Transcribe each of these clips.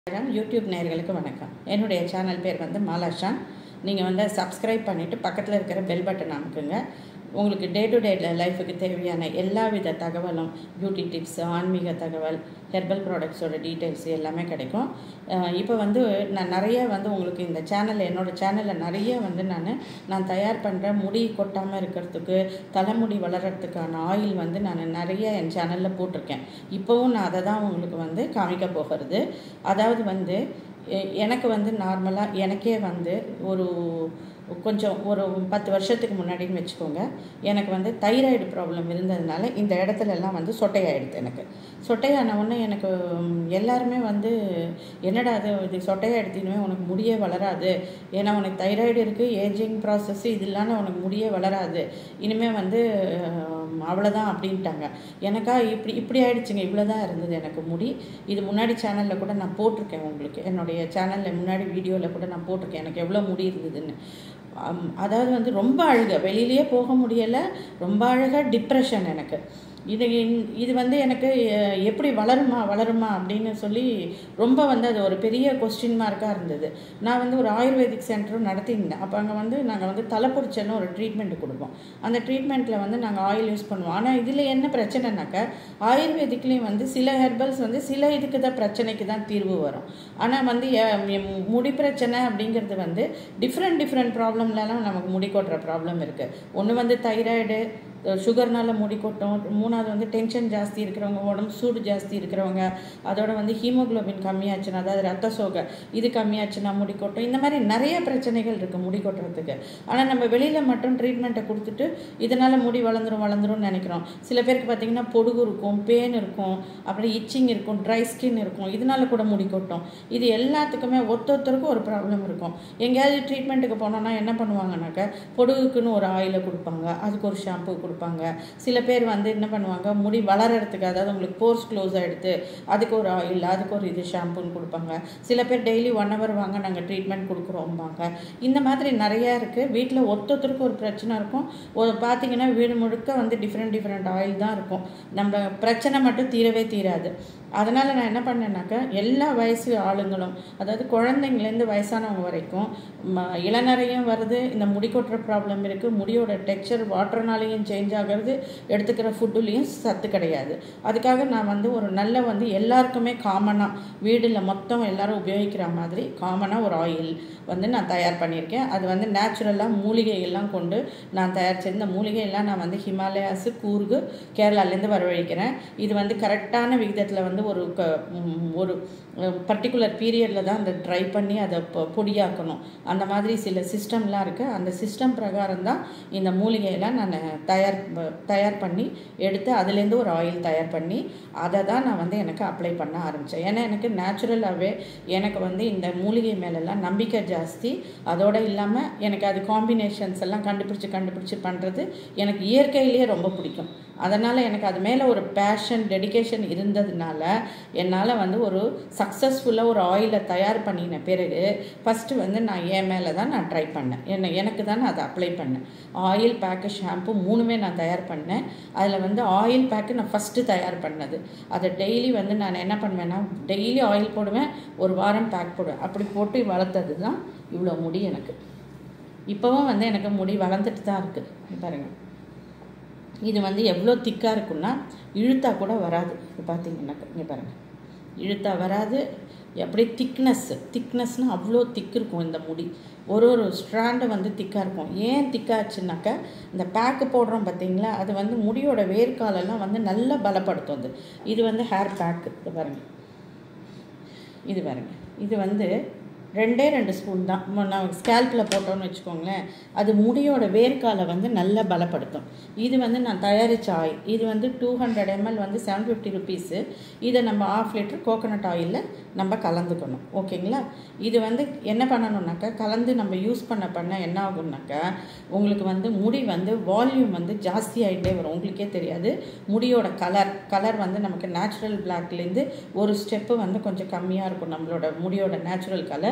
வணக்கம் யூடியூப் நேயர்களுக்கு வணக்கம் என்னுடைய சேனல் பேர் வந்து மாலாஷான் நீங்கள் வந்து சப்ஸ்கிரைப் பண்ணிவிட்டு பக்கத்தில் இருக்கிற பெல் பட்டன் அமுக்குங்க உங்களுக்கு டே டு டே லைஃபுக்கு தேவையான எல்லா வித தகவலும் பியூட்டி டிப்ஸ் ஆன்மீக தகவல் ஹெர்பல் ப்ராடக்ட்ஸோட டீட்டெயில்ஸ் எல்லாமே கிடைக்கும் அஹ் இப்போ வந்து நான் நிறைய வந்து உங்களுக்கு இந்த சேனல் என்னோடய சேனலில் நிறைய வந்து நான் நான் தயார் பண்ணுற முடி கொட்டாமல் இருக்கிறதுக்கு தலைமுடி வளர்கிறதுக்கான ஆயில் வந்து நான் நிறைய என் சேனலில் போட்டிருக்கேன் இப்போவும் நான் அதை தான் உங்களுக்கு வந்து காமிக்க போகிறது அதாவது வந்து எ- எனக்கு வந்து நார்மலாக எனக்கே வந்து ஒரு கொஞ்சம் ஒரு பத்து வருஷத்துக்கு முன்னாடின்னு வச்சுக்கோங்க எனக்கு வந்து தைராய்டு ப்ராப்ளம் இருந்ததுனால இந்த இடத்துல எல்லாம் வந்து சொட்டையாயிடுது எனக்கு சொட்டையான உடனே எனக்கு ம், எல்லாருமே வந்து என்னடா அது இது சொட்டையாயிடுத்தினுமே உனக்கு முடியே வளராது ஏன்னா உனக்கு தைராய்டு இருக்குது ஏஜிங் ப்ராசஸ் இது இல்லாமல் உனக்கு முடியே வளராது இனிமேல் வந்து ஹம், அவ்வளோதான் அப்படின்ட்டாங்க எனக்கா இப்படி இப்படி ஆயிடுச்சுங்க இவ்வளோ தான் இருந்தது எனக்கு முடி இது முன்னாடி சேனலில் கூட நான் போட்டிருக்கேன் உங்களுக்கு என்னுடைய சேனலில் முன்னாடி வீடியோவில் கூட நான் போட்டிருக்கேன் எனக்கு எவ்வளோ முடி இருந்ததுன்னு அம், அதாவது வந்து ரொம்ப அழுக வெளியிலேயே போக முடியலை ரொம்ப அழுக டிப்ரெஷன் எனக்கு இது இன்- இது வந்து எனக்கு அஹ், எப்படி வளருமா வளருமா அப்படின்னு சொல்லி ரொம்ப வந்து அது ஒரு பெரிய கொஸ்டின் மார்க்காக இருந்தது நான் வந்து ஒரு ஆயுர்வேதிக் சென்டரும் நடத்தியிருந்தேன் அப்போ அங்கே வந்து நாங்கள் வந்து தலைப்புடிச்சன்னு ஒரு ட்ரீட்மெண்ட் கொடுப்போம் அந்த ட்ரீட்மெண்ட்டில் வந்து நாங்கள் ஆயில் யூஸ் பண்ணுவோம் ஆனால் இதில் என்ன பிரச்சனைனாக்கா ஆயுர்வேதிக்லேயும் வந்து சில ஹெர்பல்ஸ் வந்து சில இதுக்கு தான் பிரச்சனைக்கு தான் தீர்வு வரும் ஆனால் வந்து எ- எ- முடி பிரச்சனை அப்படிங்கிறது வந்து டிஃப்ரெண்ட் டிஃப்ரெண்ட் ப்ராப்ளம்லலாம் நமக்கு முடி கொட்டுற ப்ராப்ளம் இருக்குது ஒன்று வந்து தைராய்டு சுகர்னால முடி கொட்டும் மூணாவது வந்து டென்ஷன் ஜாஸ்தி இருக்கிறவங்க உடம்பு சூடு ஜாஸ்தி இருக்கிறவங்க அதோட வந்து ஹீமோகுளோபின் கம்மியாச்சுன்னா அதாவது ரத்த சோகை இது கம்மியாச்சுன்னா முடி கொட்டும் இந்த மாதிரி நிறைய பிரச்சனைகள் இருக்குது முடி கொட்டுறதுக்கு ஆனால் நம்ம வெளியில் மட்டும் ட்ரீட்மெண்ட்டை கொடுத்துட்டு இதனால் முடி வளர்ந்துரும் வளர்ந்துரும்னு நினைக்கிறோம் சில பேருக்கு பார்த்தீங்கன்னா பொடுகு இருக்கும் பேன் இருக்கும் அப்புறம் இச்சிங் இருக்கும் ட்ரை ஸ்கின் இருக்கும் இதனால கூட முடி கொட்டும் இது எல்லாத்துக்குமே ஒருத்தொருத்தருக்கும் ஒரு ப்ராப்ளம் இருக்கும் எங்கேயாவது ட்ரீட்மெண்ட்டுக்கு போனோம்னா என்ன பண்ணுவாங்கனாக்கா பொடுகுக்குன்னு ஒரு ஆயிலை கொடுப்பாங்க அதுக்கு ஒரு ஷாம்பு கொடுப்பாங்க சில பேர் வந்து என்ன பண்ணுவாங்க முடி வளர்கிறதுக்கு அதாவது உங்களுக்கு போர்ஸ் க்ளோஸ் ஆகிடுது அதுக்கு ஒரு ஆயில் அதுக்கு ஒரு இது ஷாம்புன்னு கொடுப்பாங்க சில பேர் டெய்லி ஒன் ஹவர் வாங்க நாங்கள் ட்ரீட்மெண்ட் கொடுக்குறோம்பாங்க இந்த மாதிரி நிறையா இருக்குது வீட்டில் ஒருத்தொருத்தருக்கு ஒரு பிரச்சனை இருக்கும் ஒரு பார்த்தீங்கன்னா வீடு முழுக்க வந்து டிஃப்ரெண்ட் டிஃப்ரெண்ட் ஆயில் தான் இருக்கும் நம்ம பிரச்சனை மட்டும் தீரவே தீராது அதனால் நான் என்ன பண்ணேன்னாக்கா எல்லா வயசு ஆளுங்களும் அதாவது குழந்தைங்கலேருந்து வயசானவங்க வரைக்கும் ம இளநரையும் வருது இந்த முடி கொட்டுற ப்ராப்ளம் இருக்குது முடியோட டெக்ஸ்சர் வாட்டர்னாலேயும் சேஞ்ச் ஆகிறது எடுத்துக்கிற ஃபுட்டுலேயும் சத்து கிடையாது அதுக்காக நான் வந்து ஒரு நல்ல வந்து எல்லாருக்குமே காமனாக வீடில் மொத்தம் எல்லாரும் உபயோகிக்கிற மாதிரி காமனாக ஒரு ஆயில் வந்து நான் தயார் பண்ணியிருக்கேன் அது வந்து நேச்சுரலாக மூலிகையெல்லாம் கொண்டு நான் தயார் செய்த இந்த மூலிகையெல்லாம் நான் வந்து ஹிமாலயாஸு கூர்கு கேரளாலேருந்து வரவழைக்கிறேன் இது வந்து கரெக்டான விகிதத்தில் வந்து ஒரு க ம், ஒரு பர்டிகுலர் பீரியடில் தான் அந்த ட்ரை பண்ணி அதை பொ- பொடியாக்கணும் அந்த மாதிரி சில சிஸ்டம்லாம் இருக்குது அந்த சிஸ்டம் பிரகாரம் தான் இந்த மூலிகையெல்லாம் நான் தயார் ப- தயார் பண்ணி எடுத்து அதுலேருந்து ஒரு ஆயில் தயார் பண்ணி அதை தான் நான் வந்து எனக்கு அப்ளை பண்ண ஆரம்பித்தேன் ஏன்னா எனக்கு நேச்சுரலாகவே எனக்கு வந்து இந்த மூலிகை மேலெல்லாம் நம்பிக்கை ஜாஸ்தி அதோடு இல்லாமல் எனக்கு அது காம்பினேஷன்ஸ் எல்லாம் கண்டுபிடிச்சி கண்டுபிடிச்சி பண்ணுறது எனக்கு இயற்கையிலேயே ரொம்ப பிடிக்கும் அதனால் எனக்கு அது மேலே ஒரு பேஷன் டெடிகேஷன் இருந்ததுனால என்னால் வந்து ஒரு சக்ஸஸ்ஃபுல்லாக ஒரு ஆயிலை தயார் பண்ணின பிறகு ஃபஸ்ட்டு வந்து நான் என் மேலே தான் நான் ட்ரை பண்ணேன் என்ன எனக்கு தான் நான் அதை அப்ளை பண்ணேன் ஆயில் பேக்கு ஷாம்பு மூணுமே நான் தயார் பண்ணேன் அதில் வந்து ஆயில் பேக்கு நான் ஃபஸ்ட்டு தயார் பண்ணது அதை டெய்லி வந்து நான் என்ன பண்ணுவேன்னா டெய்லி ஆயில் போடுவேன் ஒரு வாரம் பேக் போடுவேன் அப்படி போட்டு வளர்த்தது தான் இவ்வளோ முடி எனக்கு இப்போவும் வந்து எனக்கு முடி வளர்ந்துட்டு தான் இருக்குது பாருங்கள் இது வந்து எவ்வளோ திக்காக இருக்குன்னா இழுத்தா கூட வராது இது பார்த்தீங்கன்னாக்கா இங்கே பாருங்கள் இழுத்தா வராது அப்படியே திக்னஸ் திக்னஸ்னால் அவ்வளோ திக் இருக்கும் இந்த முடி ஒரு ஒரு ஸ்ட்ராண்டு வந்து திக்காக இருக்கும் ஏன் திக்காச்சுனாக்கா இந்த பேக்கு போடுறோம் பார்த்தீங்களா அது வந்து முடியோட வேர்க்காலெல்லாம் வந்து நல்லா பலப்படுத்தும் அது இது வந்து ஹேர் பேக்கு இது பாருங்கள் இது பாருங்க இது வந்து ரெண்டே ரெண்டு ஸ்பூன் தான் ம- நான் ஸ்கேல்பில் போட்டோன்னு வச்சுக்கோங்களேன் அது முடியோட வேர்க்காலை வந்து நல்லா பலப்படுத்தும் இது வந்து நான் தயாரித்த ஆயில் இது வந்து டூ ஹண்ட்ரட் எம்எல் வந்து செவன் ஃபிஃப்டி ருபீஸு இதை நம்ம ஆஃப் லிட்டர் கோகோனட் ஆயிலில் நம்ம கலந்துக்கணும் ஓகேங்களா இது வந்து என்ன பண்ணணும்னாக்கா கலந்து நம்ம யூஸ் பண்ண பண்ண என்ன ஆகும்னாக்கா உங்களுக்கு வந்து முடி வந்து வால்யூம் வந்து ஜாஸ்தி ஆகிட்டே வரும் உங்களுக்கே தெரியாது முடியோட கலர் கலர் வந்து நமக்கு நேச்சுரல் பிளாக்லேருந்து ஒரு ஸ்டெப்பு வந்து கொஞ்சம் கம்மியாக இருக்கும் நம்மளோட முடியோட நேச்சுரல் கலர்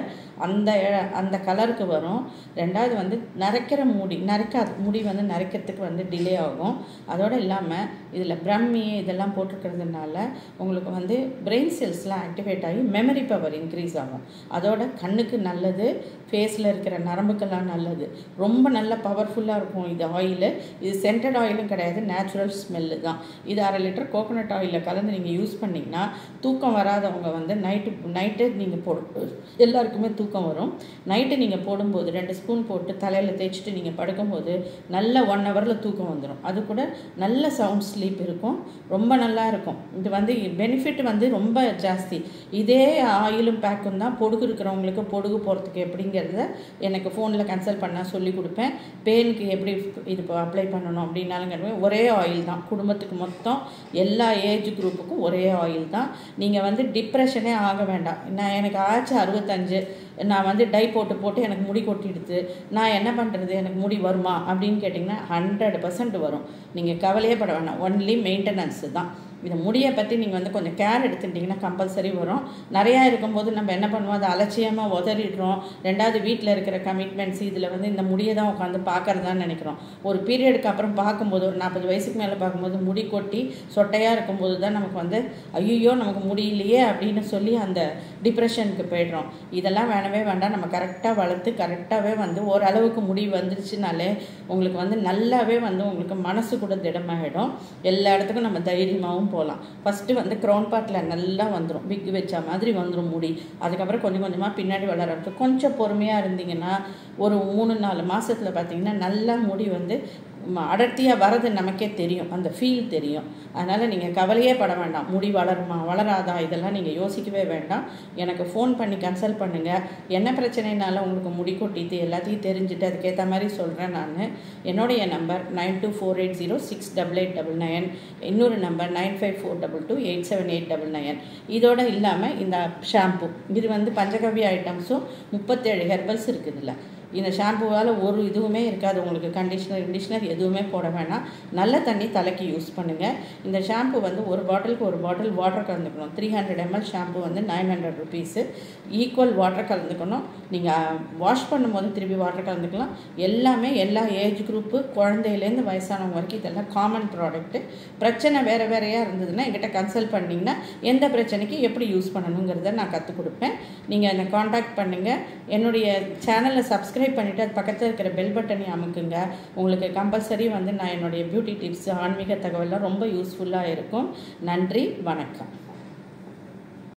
அந்த அந்த கலருக்கு வரும் ரெண்டாவது வந்து நரைக்கிற முடி நரைக்காது முடி வந்து நரைக்கிறதுக்கு வந்து டிலே ஆகும் அதோடு இல்லாமல் இதில் பிரம்மி இதெல்லாம் போட்டிருக்கிறதுனால உங்களுக்கு வந்து பிரெயின் செல்ஸ்லாம் ஆக்டிவேட் ஆகி மெமரி பவர் இன்க்ரீஸ் ஆகும் அதோட கண்ணுக்கு நல்லது ஃபேஸில் இருக்கிற நரம்புக்கெல்லாம் நல்லது ரொம்ப நல்ல பவர்ஃபுல்லாக இருக்கும் இது ஆயிலு இது சென்டட் ஆயிலும் கிடையாது நேச்சுரல் ஸ்மெல்லு தான் இது அரை லிட்டர் கோகோனட் ஆயிலில் கலந்து நீங்கள் யூஸ் பண்ணிங்கன்னா தூக்கம் வராதவங்க வந்து நைட்டு நைட்டு நீங்கள் போடு எல்லாருக்குமே தூக்கம் வரும் நைட்டு நீங்கள் போடும்போது ரெண்டு ஸ்பூன் போட்டு தலையில் தேய்ச்சிட்டு நீங்கள் படுக்கும்போது நல்ல ஒன் ஹவரில் தூக்கம் வந்துடும் அது கூட நல்ல சவுண்ட் ஸ்லீப் இருக்கும் ரொம்ப நல்லா இருக்கும் இது வந்து பெனிஃபிட் வந்து ரொம்ப ஜாஸ்தி இதே ஆயிலும் பேக்கும் தான் பொடுகு இருக்கிறவங்களுக்கு பொடுகு போகிறதுக்கு எப்படிங்கிறத எனக்கு ஃபோனில் கன்சல்ட் பண்ணால் சொல்லி கொடுப்பேன் பேனுக்கு எப்படி இது அப்ளை பண்ணணும் அப்படின்னாலும் கேட்பேன் ஒரே ஆயில் தான் குடும்பத்துக்கு மொத்தம் எல்லா ஏஜ் குரூப்புக்கும் ஒரே ஆயில் தான் நீங்கள் வந்து டிப்ரெஷனே ஆக வேண்டாம் நான் எனக்கு ஆச்சு அறுபத்தஞ்சு நான் வந்து டை போட்டு போட்டு எனக்கு முடி கொட்டிடுது நான் என்ன பண்ணுறது எனக்கு முடி வருமா அப்படின்னு கேட்டிங்கன்னா ஹண்ட்ரட் பர்சன்ட் வரும் நீங்கள் கவலையே பட வேணாம் ஒன்லி மெயின்டெனன்ஸு தான் இந்த முடியை பற்றி நீங்கள் வந்து கொஞ்சம் கேர் எடுத்துட்டிங்கன்னா கம்பல்சரி வரும் நிறையா இருக்கும்போது நம்ம என்ன பண்ணுவோம் அதை அலட்சியமாக உதறிடுறோம் ரெண்டாவது வீட்டில் இருக்கிற கமிட்மெண்ட்ஸ் இதில் வந்து இந்த முடியை தான் உட்காந்து பார்க்கறதான்னு நினைக்கிறோம் ஒரு பீரியடுக்கு அப்புறம் பார்க்கும்போது ஒரு நாற்பது வயசுக்கு மேலே பார்க்கும்போது முடி கொட்டி சொட்டையாக இருக்கும்போது தான் நமக்கு வந்து ஐயோ நமக்கு முடியலையே அப்படின்னு சொல்லி அந்த டிப்ரெஷனுக்கு போய்டுறோம் இதெல்லாம் வேணவே வேண்டாம் நம்ம கரெக்டாக வளர்த்து கரெக்டாகவே வந்து ஓரளவுக்கு முடி வந்துருச்சுனாலே உங்களுக்கு வந்து நல்லாவே வந்து உங்களுக்கு மனசு கூட திடமாகிடும் எல்லா இடத்துக்கும் நம்ம தைரியமாகவும் போகலாம் ஃபஸ்ட்டு வந்து க்ரௌன் பார்ட்டில் நல்லா வந்துடும் விக் வச்ச மாதிரி வந்துடும் முடி அதுக்கப்புறம் கொஞ்சம் கொஞ்சமாக பின்னாடி வளர ஆரம்பிச்சு கொஞ்சம் பொறுமையாக இருந்தீங்கன்னா ஒரு மூணு நாலு மாதத்தில் பார்த்தீங்கன்னா நல்லா முடி வந்து அடர்த்தியாக வரது நமக்கே தெரியும் அந்த ஃபீல் தெரியும் அதனால் நீங்கள் கவலையே பட வேண்டாம் முடி வளருமா வளராதா இதெல்லாம் நீங்கள் யோசிக்கவே வேண்டாம் எனக்கு ஃபோன் பண்ணி கன்சல்ட் பண்ணுங்கள் என்ன பிரச்சனைனால உங்களுக்கு முடி கொட்டிட்டு எல்லாத்தையும் தெரிஞ்சுட்டு அதுக்கேற்ற மாதிரி சொல்கிறேன் நான் என்னுடைய number nine two four eight zero six double eight double nine இன்னொரு number nine five four double two eight seven eight double nine இதோட இல்லாமல் இந்த ஷாம்பு இது வந்து பஞ்சகவ்ய ஐட்டம்ஸும் முப்பத்தேழு ஹெர்பல்ஸ் இருக்குதுல்ல இந்த ஷாம்புவால் ஒரு இதுவுமே இருக்காது உங்களுக்கு கண்டிஷ்னர் கண்டிஷ்னர் எதுவுமே போட வேணாம் நல்ல தண்ணி தலைக்கு யூஸ் பண்ணுங்கள் இந்த ஷாம்பு வந்து ஒரு பாட்டிலுக்கு ஒரு பாட்டில் வாட்டர் கலந்துக்கணும் த்ரீ ஹண்ட்ரட் எம்எல் ஷாம்பு வந்து nine hundred rupees equal water கலந்துக்கணும் நீங்கள் வாஷ் பண்ணும்போது திருப்பி வாட்டர் கலந்துக்கலாம் எல்லாமே எல்லா ஏஜ் குரூப்பு குழந்தையிலேருந்து வயசானவங்க வரைக்கும் இதெல்லாம் காமன் ப்ராடக்ட்டு பிரச்சனை வேறு வேறையாக இருந்ததுன்னா என்கிட்ட கன்சல்ட் பண்ணிங்கன்னா எந்த பிரச்சனைக்கு எப்படி யூஸ் பண்ணணுங்கிறத நான் கற்றுக் கொடுப்பேன் நீங்கள் என்னை காண்டாக்ட் பண்ணுங்கள் என்னுடைய சேனலை சப்ஸ்கிரைப் பண்ணிவிட்டு அது பக்கத்தில் இருக்கிற பெல் பட்டனை அமுக்குங்க உங்களுக்கு கம்பல்சரி வந்து நான் என்னுடைய பியூட்டி டிப்ஸ் ஆன்மீக தகவலாம் ரொம்ப யூஸ்ஃபுல்லாக இருக்கும் நன்றி வணக்கம்